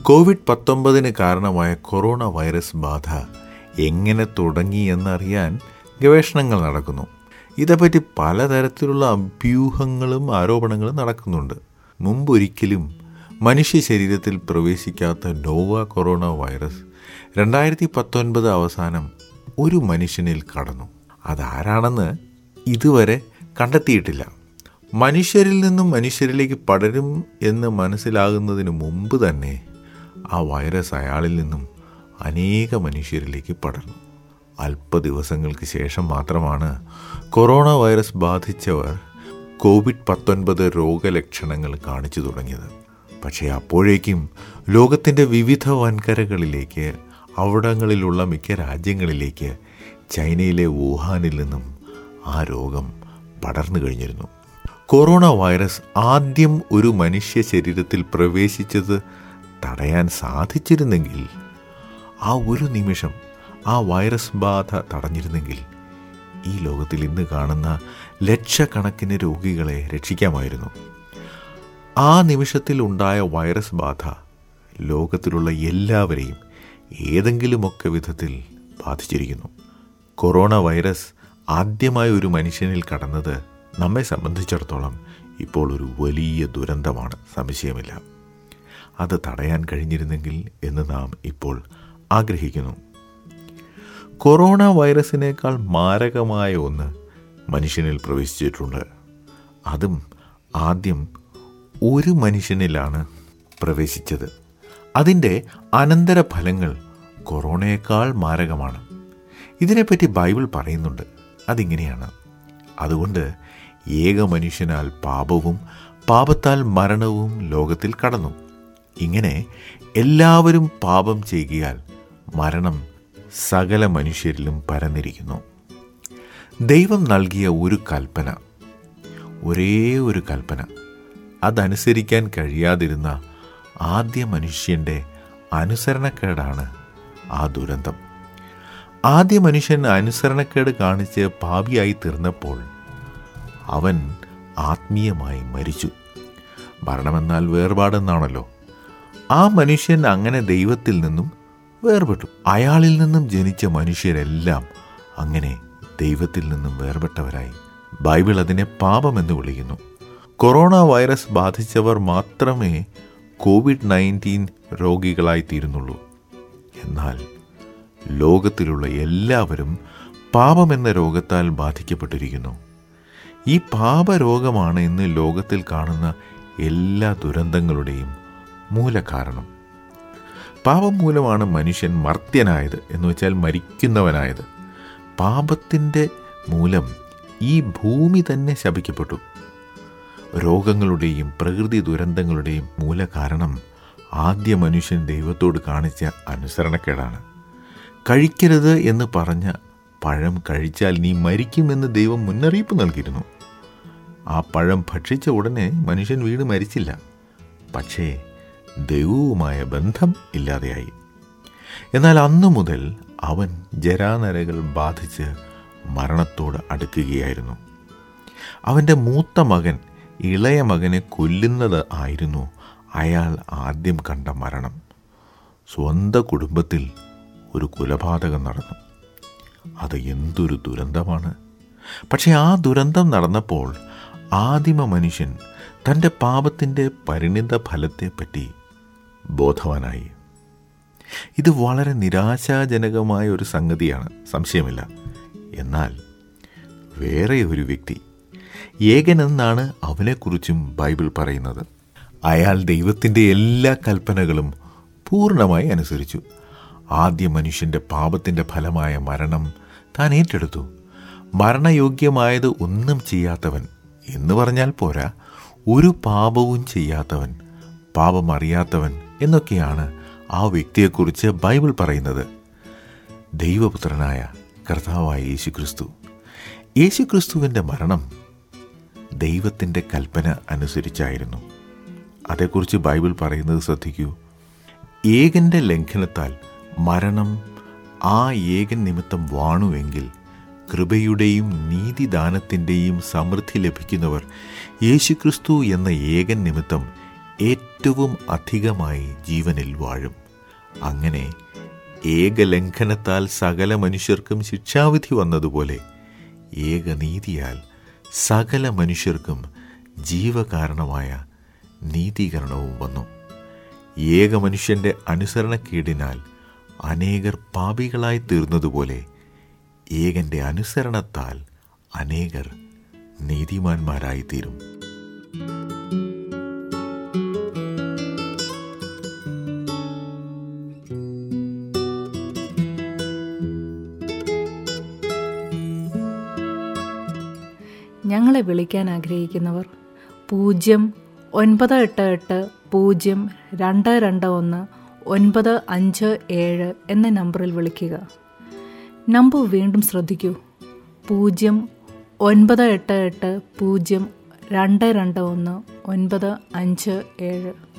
Covid പത്തൊമ്പതിന് കാരണമായ corona virus ബാധ എങ്ങനെ തുടങ്ങി എന്നറിയാൻ ഗവേഷണങ്ങൾ നടക്കുന്നു ഇതേപ്പറ്റി പലതരത്തിലുള്ള അഭ്യൂഹങ്ങളും ആരോപണങ്ങളും നടക്കുന്നുണ്ട് മുമ്പൊരിക്കലും മനുഷ്യ ശരീരത്തിൽ പ്രവേശിക്കാത്ത നോവ കൊറോണ വൈറസ് രണ്ടായിരത്തി പത്തൊൻപത് അവസാനം ഒരു മനുഷ്യനിൽ കടന്നു അതാരാണെന്ന് ഇതുവരെ കണ്ടെത്തിയിട്ടില്ല മനുഷ്യരിൽ നിന്നും മനുഷ്യരിലേക്ക് പടരും എന്ന് മനസ്സിലാകുന്നതിന് മുമ്പ് തന്നെ ആ വൈറസ് അയാളിൽ നിന്നും അനേക മനുഷ്യരിലേക്ക് പടർന്നു അല്പ ദിവസങ്ങൾക്ക് ശേഷം മാത്രമാണ് കൊറോണ വൈറസ് ബാധിച്ചവർ കോവിഡ് പത്തൊൻപത് രോഗലക്ഷണങ്ങൾ കാണിച്ചു തുടങ്ങിയത് പക്ഷേ അപ്പോഴേക്കും ലോകത്തിൻ്റെ വിവിധ വൻകരകളിലേക്ക് അവിടങ്ങളിലുള്ള മിക്ക രാജ്യങ്ങളിലേക്ക് ചൈനയിലെ വുഹാനിൽ നിന്നും ആ രോഗം പടർന്നു കഴിഞ്ഞിരുന്നു കൊറോണ വൈറസ് ആദ്യം ഒരു മനുഷ്യ ശരീരത്തിൽ പ്രവേശിച്ചത് തടയാൻ സാധിച്ചിരുന്നെങ്കിൽ ആ ഒരു നിമിഷം ആ വൈറസ് ബാധ തടഞ്ഞിരുന്നെങ്കിൽ ഈ ലോകത്തിൽ ഇന്ന് കാണുന്ന ലക്ഷക്കണക്കിന് രോഗികളെ രക്ഷിക്കാമായിരുന്നു ആ നിമിഷത്തിൽ ഉണ്ടായ വൈറസ് ബാധ ലോകത്തിലുള്ള എല്ലാവരെയും ഏതെങ്കിലുമൊക്കെ വിധത്തിൽ ബാധിച്ചിരിക്കുന്നു കൊറോണ വൈറസ് ആദ്യമായി ഒരു മനുഷ്യനിൽ കടന്നത് നമ്മെ സംബന്ധിച്ചിടത്തോളം ഇപ്പോൾ ഒരു വലിയ ദുരന്തമാണ് സംശയമില്ല അത് തടയാൻ കഴിഞ്ഞിരുന്നെങ്കിൽ എന്ന് നാം ഇപ്പോൾ ആഗ്രഹിക്കുന്നു കൊറോണ വൈറസിനേക്കാൾ മാരകമായ ഒന്ന് മനുഷ്യനിൽ പ്രവേശിച്ചിട്ടുണ്ട് അതും ആദ്യം ഒരു മനുഷ്യനിലാണ് പ്രവേശിച്ചത് അതിൻ്റെ അനന്തരഫലങ്ങൾ കൊറോണയേക്കാൾ മാരകമാണ് ഇതിനെപ്പറ്റി ബൈബിൾ പറയുന്നുണ്ട് അതിങ്ങനെയാണ് അതുകൊണ്ട് ഏക മനുഷ്യനാൽ പാപവും പാപത്താൽ മരണവും ലോകത്തിൽ കടന്നു ഇങ്ങനെ എല്ലാവരും പാപം ചെയ്യുകയാൽ മരണം സകല മനുഷ്യരിലും പരന്നിരിക്കുന്നു ദൈവം നൽകിയ ഒരു കൽപ്പന ഒരേ ഒരു കൽപ്പന അതനുസരിക്കാൻ കഴിയാതിരുന്ന ആദ്യ മനുഷ്യൻ്റെ അനുസരണക്കേടാണ് ആ ദുരന്തം ആദ്യ മനുഷ്യൻ അനുസരണക്കേട് കാണിച്ച് പാപിയായി തീർന്നപ്പോൾ അവൻ ആത്മീയമായി മരിച്ചു മരണമെന്നാൽ വേർപാടെന്നാണല്ലോ ആ മനുഷ്യൻ അങ്ങനെ ദൈവത്തിൽ നിന്നും വേർപെട്ടു അയാളിൽ നിന്നും ജനിച്ച മനുഷ്യരെല്ലാം അങ്ങനെ ദൈവത്തിൽ നിന്നും വേർപെട്ടവരായി ബൈബിൾ അതിനെ പാപമെന്ന് വിളിക്കുന്നു കൊറോണ വൈറസ് ബാധിച്ചവർ മാത്രമേ കോവിഡ് നയൻറ്റീൻ രോഗികളായി തീരുന്നുള്ളൂ എന്നാൽ ലോകത്തിലുള്ള എല്ലാവരും പാപമെന്ന രോഗത്താൽ ബാധിക്കപ്പെട്ടിരിക്കുന്നു ഈ പാപരോഗമാണ് ഇന്ന് ലോകത്തിൽ കാണുന്ന എല്ലാ ദുരന്തങ്ങളുടെയും മൂലകാരണം പാപം മൂലമാണ് മനുഷ്യൻ മർത്യനായത് എന്ന് വെച്ചാൽ മരിക്കുന്നവനായത് പാപത്തിൻ്റെ മൂലം ഈ ഭൂമി തന്നെ ശപിക്കപ്പെട്ടു രോഗങ്ങളുടെയും പ്രകൃതി ദുരന്തങ്ങളുടെയും മൂലകാരണം ആദ്യ മനുഷ്യൻ ദൈവത്തോട് കാണിച്ച അനുസരണക്കേടാണ് കഴിക്കരുത് എന്ന് പറഞ്ഞ പഴം കഴിച്ചാൽ നീ മരിക്കുമെന്ന് ദൈവം മുന്നറിയിപ്പ് നൽകിയിരുന്നു ആ പഴം ഭക്ഷിച്ച ഉടനെ മനുഷ്യൻ വീട് മരിച്ചില്ല പക്ഷേ ദൈവവുമായ ബന്ധം ഇല്ലാതെയായി എന്നാൽ അന്നു മുതൽ അവൻ ജരാനരകൾ ബാധിച്ച് മരണത്തോട് അടുക്കുകയായിരുന്നു അവൻ്റെ മൂത്ത മകൻ ഇളയ മകനെ കൊല്ലുന്നത് ആയിരുന്നു അയാൾ ആദ്യം കണ്ട മരണം സ്വന്തം കുടുംബത്തിൽ ഒരു കൊലപാതകം നടന്നു അത് എന്തൊരു ദുരന്തമാണ് പക്ഷെ ആ ദുരന്തം നടന്നപ്പോൾ ആദിമ മനുഷ്യൻ തൻ്റെ പാപത്തിൻ്റെ പരിണിത ഫലത്തെപ്പറ്റി ബോധവാനായി ഇത് വളരെ നിരാശാജനകമായ ഒരു സംഗതിയാണ് സംശയമില്ല എന്നാൽ വേറെ ഒരു വ്യക്തി ഏകനെന്നാണ് അവനെക്കുറിച്ചും ബൈബിൾ പറയുന്നത് അയാൾ ദൈവത്തിൻ്റെ എല്ലാ കൽപ്പനകളും പൂർണ്ണമായി അനുസരിച്ചു ആദ്യ മനുഷ്യൻ്റെ പാപത്തിൻ്റെ ഫലമായ മരണം താൻ ഏറ്റെടുത്തു മരണയോഗ്യമായത് ഒന്നും ചെയ്യാത്തവൻ എന്ന് പറഞ്ഞാൽ പോരാ ഒരു പാപവും ചെയ്യാത്തവൻ പാപം അറിയാത്തവൻ എന്നൊക്കെയാണ് ആ വ്യക്തിയെക്കുറിച്ച് ബൈബിൾ പറയുന്നത് ദൈവപുത്രനായ കർത്താവായ യേശുക്രിസ്തു യേശുക്രിസ്തുവിൻ്റെ മരണം ദൈവത്തിൻ്റെ കൽപ്പന അനുസരിച്ചായിരുന്നു അതേക്കുറിച്ച് ബൈബിൾ പറയുന്നത് ശ്രദ്ധിക്കൂ ഏകന്റെ ലംഘനത്താൽ മരണം ആ ഏകൻ നിമിത്തം വാണുവെങ്കിൽ കൃപയുടെയും നീതിദാനത്തിൻ്റെയും സമൃദ്ധി ലഭിക്കുന്നവർ യേശുക്രിസ്തു എന്ന ഏകൻ നിമിത്തം ഏറ്റവും അധികമായി ജീവനിൽ വാഴും അങ്ങനെ ഏകലംഘനത്താൽ സകല മനുഷ്യർക്കും ശിക്ഷാവിധി വന്നതുപോലെ ഏകനീതിയാൽ സകല മനുഷ്യർക്കും ജീവകാരണമായ നീതീകരണവും വന്നു ഏക മനുഷ്യന്റെ അനുസരണക്കേടിനാൽ അനേകർ പാപികളായി തീർന്നതുപോലെ ഏകന്റെ അനുസരണത്താൽ അനേകർ നീതിമാന്മാരായി തീരും ഞങ്ങളെ വിളിക്കാൻ ആഗ്രഹിക്കുന്നവർ പൂജ്യം ഒൻപത് എട്ട് എട്ട് പൂജ്യം രണ്ട് രണ്ട് ഒന്ന് ഒൻപത് അഞ്ച് ഏഴ് എന്ന നമ്പറിൽ വിളിക്കുക നമ്പർ വീണ്ടും ശ്രദ്ധിക്കൂ പൂജ്യം ഒൻപത് എട്ട് എട്ട് പൂജ്യം രണ്ട് രണ്ട് ഒന്ന് ഒൻപത് അഞ്ച് ഏഴ്